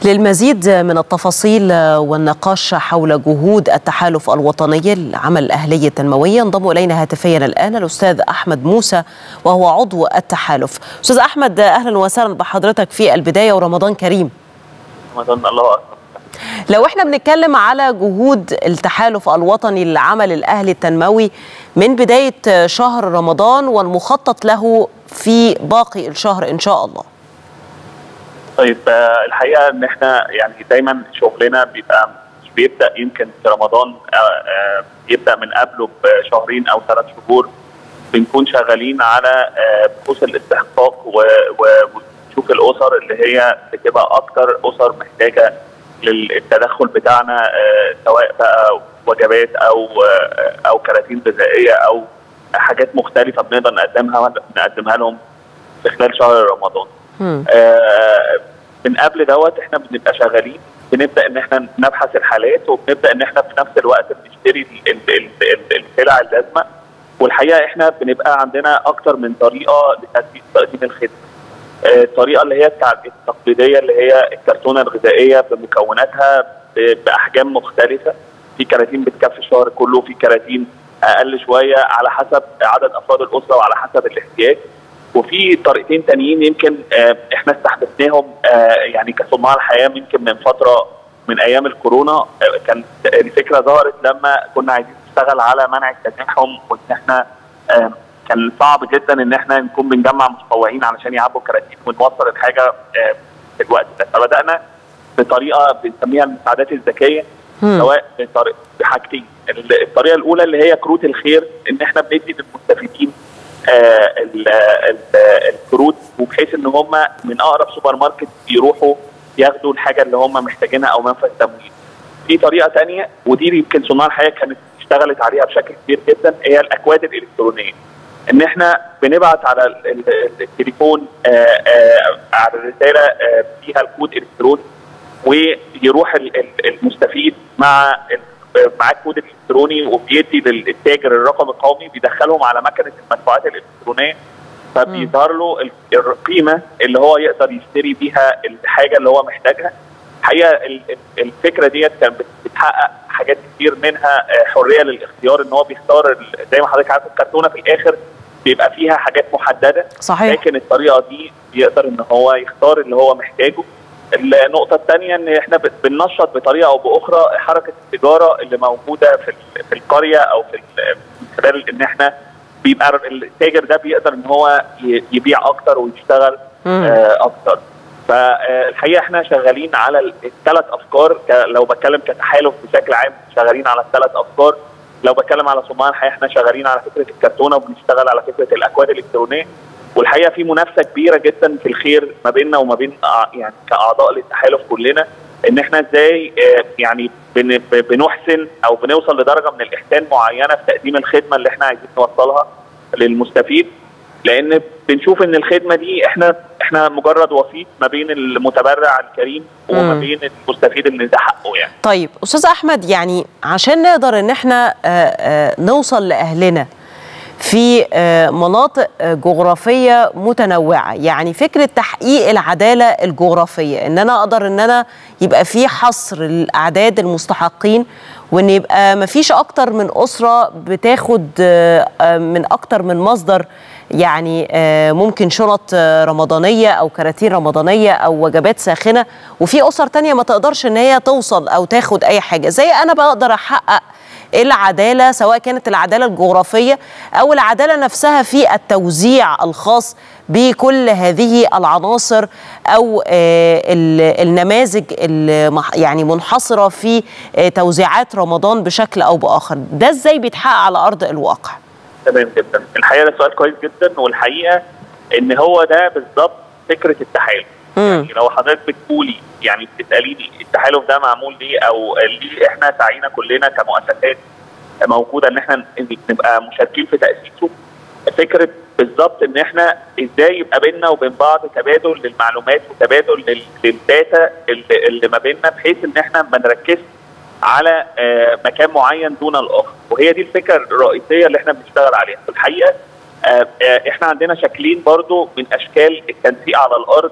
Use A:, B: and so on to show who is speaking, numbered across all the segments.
A: للمزيد من التفاصيل والنقاش حول جهود التحالف الوطني للعمل الأهلي التنموي ينضم إلينا هاتفيا الآن الأستاذ أحمد موسى وهو عضو التحالف أستاذ أحمد أهلا وسهلا بحضرتك في البداية ورمضان كريم
B: رمضان الله أكبر
A: لو احنا بنتكلم على جهود التحالف الوطني للعمل الأهلي التنموي من بداية شهر رمضان والمخطط له في باقي الشهر إن شاء الله
B: طيب آه، الحقيقه ان احنا يعني دايما شغلنا بيبقى مش بيبدا يمكن في رمضان آه، آه، بيبدا من قبله بشهرين او ثلاث شهور بنكون شغالين على آه، بخصوص الاستحقاق و- و- ونشوف الاسر اللي هي بتبقى اكتر اسر محتاجه للتدخل بتاعنا آه، سواء بقى وجبات او آه، او كراتين غذائيه او حاجات مختلفه بنقدر نقدمها نقدمها لهم في خلال شهر رمضان.
A: مم.
B: آه، من قبل دوت احنا بنبقى شغالين بنبدا ان احنا نبحث الحالات وبنبدا ان احنا في نفس الوقت بنشتري ال- ال- ال- ال- السلع اللازمه والحقيقه احنا بنبقى عندنا اكتر من طريقه لتقديم تقديم الخدمه. آه، الطريقه اللي هي التع- التقليديه اللي هي الكرتونه الغذائيه بمكوناتها ب- باحجام مختلفه في كراتين بتكفي الشهر كله في كراتين اقل شويه على حسب عدد افراد الاسره وعلى حسب الاحتياج وفي طريقتين تانيين يمكن آه، احنا استحدثناهم آه، يعني كصناع الحياه يمكن من فتره من ايام الكورونا آه، كانت الفكره ظهرت لما كنا عايزين نشتغل على منع التزاحم وان احنا آه، كان صعب جدا ان احنا نكون بنجمع متطوعين علشان يعبوا كراتين ونوصل الحاجه آه، في الوقت ده فبدانا بطريقه بنسميها المساعدات الذكيه
A: مم.
B: سواء بطريق بحاجتين ال- الطريقه الاولى اللي هي كروت الخير ان احنا بندي للمستفيدين آه، ال- ال- الكروت وبحيث ان هم من اقرب سوبر ماركت يروحوا ياخدوا الحاجه اللي هم محتاجينها او منفذ تمويل. في طريقه تانية ودي يمكن صناع الحياه كانت اشتغلت عليها بشكل كبير جدا هي الاكواد الالكترونيه. ان احنا بنبعت على ال- ال- التليفون آه، آه، على الرساله آه، فيها الكود الكتروني ويروح ال- ال- المستفيد مع ال- معاه الكود الالكتروني وبيدي للتاجر الرقم القومي بيدخلهم على مكنه المدفوعات الالكترونيه فبيظهر له ال- القيمه اللي هو يقدر يشتري بيها الحاجه اللي هو محتاجها الحقيقه ال- ال- الفكره ديت كانت بت- بتحقق حاجات كتير منها آه، حريه للاختيار ان هو بيختار ال- زي ما حضرتك عارف الكرتونه في الاخر بيبقى فيها حاجات محدده
A: صحيح
B: لكن الطريقه دي يقدر ان هو يختار اللي هو محتاجه النقطة الثانية ان احنا بت- بننشط بطريقة او باخرى حركة التجارة اللي موجودة في ال- في القرية او في ال- من خلال ان احنا بيبقى التاجر ده بيقدر ان هو ي- يبيع اكتر ويشتغل
A: مم.
B: آه، اكتر فالحقيقه احنا شغالين على الثلاث افكار ك- لو بتكلم كتحالف بشكل عام شغالين على الثلاث افكار لو بتكلم على صناع الحياه احنا شغالين على فكره الكرتونه وبنشتغل على فكره الاكواد الالكترونيه والحقيقه في منافسه كبيره جدا في الخير ما بيننا وما بين أع- يعني كاعضاء للتحالف كلنا ان احنا ازاي آه، يعني بن- ب- بنحسن او بنوصل لدرجه من الاحسان معينه في تقديم الخدمه اللي احنا عايزين نوصلها للمستفيد لان بنشوف ان الخدمه دي احنا احنا مجرد وسيط ما بين المتبرع الكريم وما
A: مم.
B: بين المستفيد اللي ده حقه يعني
A: طيب استاذ احمد يعني عشان نقدر ان احنا آه، آه، نوصل لاهلنا في آه، مناطق آه، جغرافيه متنوعه يعني فكره تحقيق العداله الجغرافيه ان انا اقدر ان انا يبقى في حصر الاعداد المستحقين وان يبقى ما فيش اكتر من اسره بتاخد آه، آه، من اكتر من مصدر يعني آه، ممكن شنط آه، رمضانيه او كراتين رمضانيه او وجبات ساخنه وفي اسر تانية ما تقدرش ان هي توصل او تاخد اي حاجه زي انا بقدر احقق العداله سواء كانت العداله الجغرافيه او العداله نفسها في التوزيع الخاص بكل هذه العناصر او آه، ال- النماذج المح- يعني منحصره في آه، توزيعات رمضان بشكل او باخر ده ازاي بيتحقق على ارض الواقع
B: تمام جدا الحقيقه ده سؤال كويس جدا والحقيقه ان هو ده بالظبط فكره التحالف
A: مم.
B: يعني لو حضرتك بتقولي يعني بتساليني التحالف ده معمول ليه او ليه احنا سعينا كلنا كمؤسسات موجوده ان احنا نبقى مشاركين في تاسيسه فكره بالظبط ان احنا ازاي يبقى بيننا وبين بعض تبادل للمعلومات وتبادل لل- للداتا اللي, اللي ما بيننا بحيث ان احنا ما نركزش على آه، مكان معين دون الاخر وهي دي الفكره الرئيسيه اللي احنا بنشتغل عليها في الحقيقه آه، آه، احنا عندنا شكلين برضو من اشكال التنسيق على الارض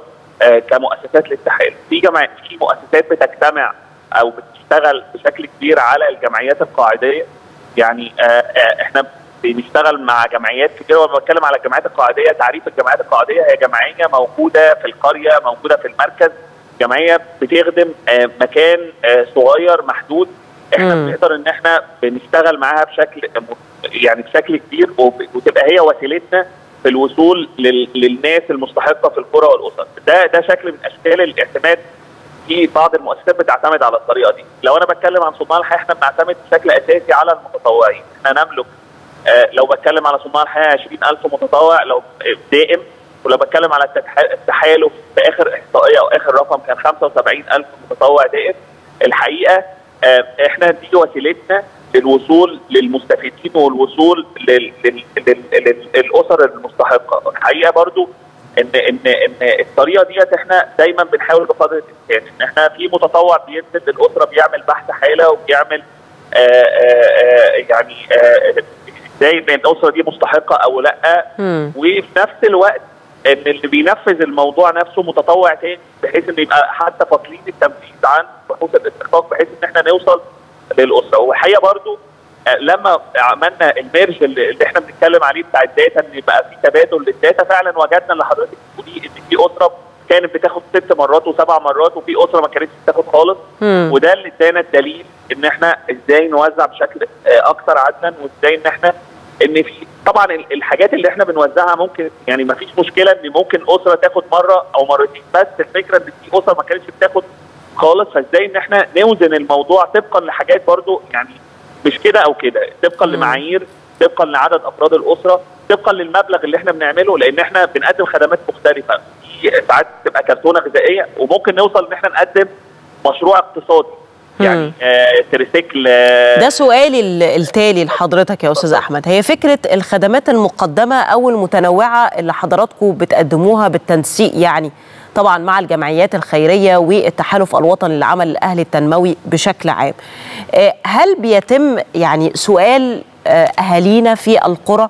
B: آه كمؤسسات للتحالف في جمع في مؤسسات بتجتمع او بتشتغل بشكل كبير على الجمعيات القاعديه يعني آه آه احنا بنشتغل مع جمعيات كتير وانا بتكلم على الجمعيات القاعديه تعريف الجمعيات القاعديه هي جمعيه موجوده في القريه موجوده في المركز جمعيه بتخدم آه مكان آه صغير محدود احنا
A: مم.
B: بنقدر ان احنا بنشتغل معاها بشكل يعني بشكل كبير وب- وتبقى هي وسيلتنا في الوصول لل- للناس المستحقه في القرى والاسر ده ده شكل من اشكال الاعتماد في بعض المؤسسات بتعتمد على الطريقه دي لو انا بتكلم عن صناع الحياه احنا بنعتمد بشكل اساسي على المتطوعين احنا نملك آه لو بتكلم على صناع الحياه 20000 متطوع لو دائم ولو بتكلم على التتح- التحالف في اخر احصائيه او اخر رقم كان 75000 متطوع دائم الحقيقه آه، احنا دي وسيلتنا للوصول للمستفيدين والوصول لل- لل- لل- لل- للاسر المستحقه الحقيقه برضو ان ان ان الطريقه ديت احنا دايما بنحاول بقدر الامكان ان احنا في متطوع بينزل للاسره بيعمل بحث حاله وبيعمل آه، آه، آه، يعني آه، ازاي ان الاسره دي مستحقه او لا
A: مم.
B: وفي نفس الوقت ان اللي بينفذ الموضوع نفسه متطوع تاني بحيث ان يبقى حتى فاصلين التنفيذ عن بحوث الاستحقاق بحيث ان احنا نوصل للاسره والحقيقه برضو آه، لما عملنا الميرج اللي اللي احنا بنتكلم عليه بتاع الداتا ان يبقى في تبادل للداتا فعلا وجدنا اللي حضرتك بتقوليه ان في اسره كانت بتاخد ست مرات وسبع مرات وفي اسره ما كانتش بتاخد خالص
A: مم.
B: وده اللي ادانا الدليل ان احنا ازاي نوزع بشكل آه، اكثر عدلا وازاي ان احنا ان في طبعا ال- الحاجات اللي احنا بنوزعها ممكن يعني ما فيش مشكله ان ممكن اسره تاخد مره او مرتين بس الفكره ان في اسره ما كانتش بتاخد خالص فازاي ان احنا نوزن الموضوع طبقا لحاجات برضو يعني مش كده او كده طبقا
A: مم.
B: لمعايير طبقا لعدد افراد الاسره طبقا للمبلغ اللي احنا بنعمله لان احنا بنقدم خدمات مختلفه في ساعات تبقى كرتونه غذائيه وممكن نوصل ان احنا نقدم مشروع اقتصادي يعني
A: مم.
B: آه تريسيكل آه
A: ده سؤالي ال- التالي لحضرتك يا استاذ احمد هي فكره الخدمات المقدمه او المتنوعه اللي حضراتكم بتقدموها بالتنسيق يعني طبعا مع الجمعيات الخيريه والتحالف الوطني للعمل الاهلي التنموي بشكل عام آه، هل بيتم يعني سؤال آه، اهالينا في القرى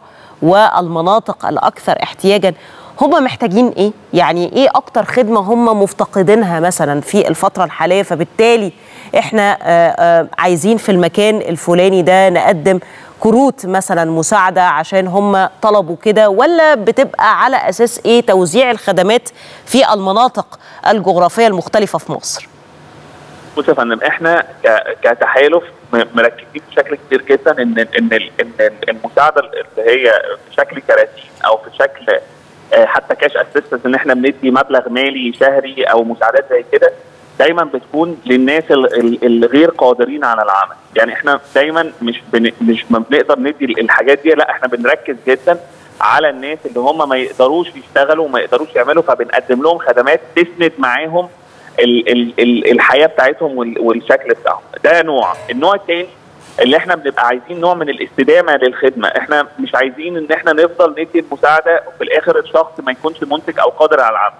A: والمناطق الاكثر احتياجا هم محتاجين ايه؟ يعني ايه اكتر خدمه هم مفتقدينها مثلا في الفتره الحاليه فبالتالي احنا آه، آه، عايزين في المكان الفلاني ده نقدم كروت مثلا مساعده عشان هم طلبوا كده ولا بتبقى على اساس ايه توزيع الخدمات في المناطق الجغرافيه المختلفه في مصر؟
B: بص يا فندم احنا ك- كتحالف م- مركزين بشكل كبير جدا ان ان ال- ان المساعده اللي هي في شكل كراتين او في شكل آه، حتى كاش اسيستنس ان احنا بندي مبلغ مالي شهري او مساعدات زي كده دايما بتكون للناس ال- ال- الغير قادرين على العمل يعني احنا دايما مش بن مش ما بنقدر ندي الحاجات دي لا احنا بنركز جدا على الناس اللي هم ما يقدروش يشتغلوا وما يقدروش يعملوا فبنقدم لهم خدمات تسند معاهم ال ال ال الحياه بتاعتهم وال- والشكل بتاعهم ده نوع النوع الثاني اللي احنا بنبقى عايزين نوع من الاستدامه للخدمه احنا مش عايزين ان احنا نفضل ندي المساعده وفي الاخر الشخص ما يكونش منتج او قادر على العمل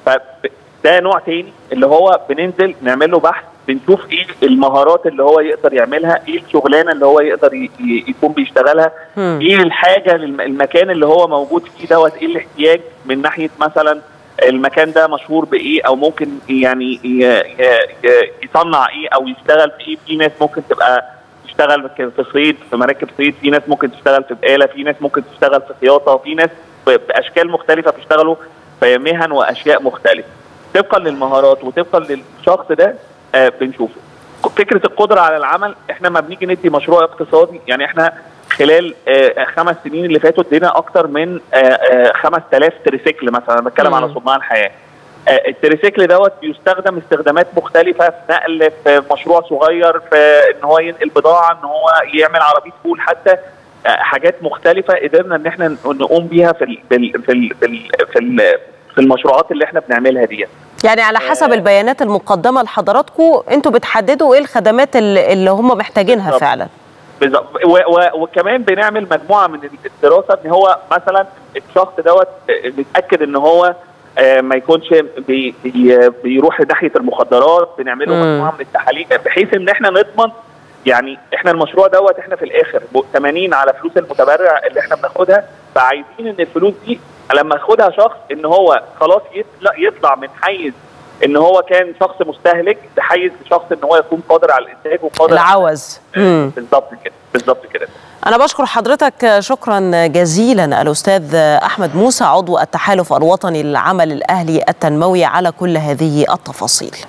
B: فده نوع تاني اللي هو بننزل نعمل له بحث بنشوف ايه المهارات اللي هو يقدر يعملها ايه الشغلانه اللي هو يقدر ي- ي- يكون بيشتغلها
A: مم.
B: ايه الحاجه الم- المكان اللي هو موجود فيه دوت ايه الاحتياج من ناحيه مثلا المكان ده مشهور بايه او ممكن يعني ي- ي- ي- يصنع ايه او يشتغل في ايه في ناس ممكن تبقى تشتغل في في صيد في مراكب صيد في ناس ممكن تشتغل في بقاله في ناس ممكن تشتغل في خياطه في ناس ب- باشكال مختلفه بيشتغلوا في مهن واشياء مختلفه طبقا للمهارات وطبقا للشخص ده آه بنشوفه فكره القدره على العمل احنا ما بنيجي ندي مشروع اقتصادي يعني احنا خلال آه خمس سنين اللي فاتوا ادينا اكتر من آه آه 5000 تريسيكل مثلا انا بتكلم
A: مم.
B: على صناع الحياه آه التريسيكل دوت بيستخدم استخدامات مختلفه في نقل في مشروع صغير في ان هو ينقل بضاعه ان هو يعمل عربيه فول حتى آه حاجات مختلفه قدرنا ان احنا نقوم بيها في ال في ال في ال في, ال في, ال في المشروعات اللي احنا بنعملها ديت
A: يعني على حسب
B: آه.
A: البيانات المقدمه لحضراتكم انتوا بتحددوا ايه الخدمات اللي, اللي هم محتاجينها
B: بالظبط.
A: فعلا
B: بالظبط و- و- وكمان بنعمل مجموعه من الدراسه ان هو مثلا الشخص دوت نتاكد ان هو آه، ما يكونش بي بي بيروح ناحيه المخدرات بنعمله
A: مم.
B: مجموعه من التحاليل بحيث ان احنا نضمن يعني احنا المشروع دوت احنا في الاخر ب- 80 على فلوس المتبرع اللي احنا بناخدها فعايزين ان الفلوس دي لما ياخدها شخص ان هو خلاص يطلع, يطلع من حيز ان هو كان شخص مستهلك لحيز شخص ان هو يكون قادر على الانتاج وقادر
A: العوز مم.
B: بالظبط كده بالظبط كده
A: أنا بشكر حضرتك شكرا جزيلا الأستاذ أحمد موسى عضو التحالف الوطني للعمل الأهلي التنموي على كل هذه التفاصيل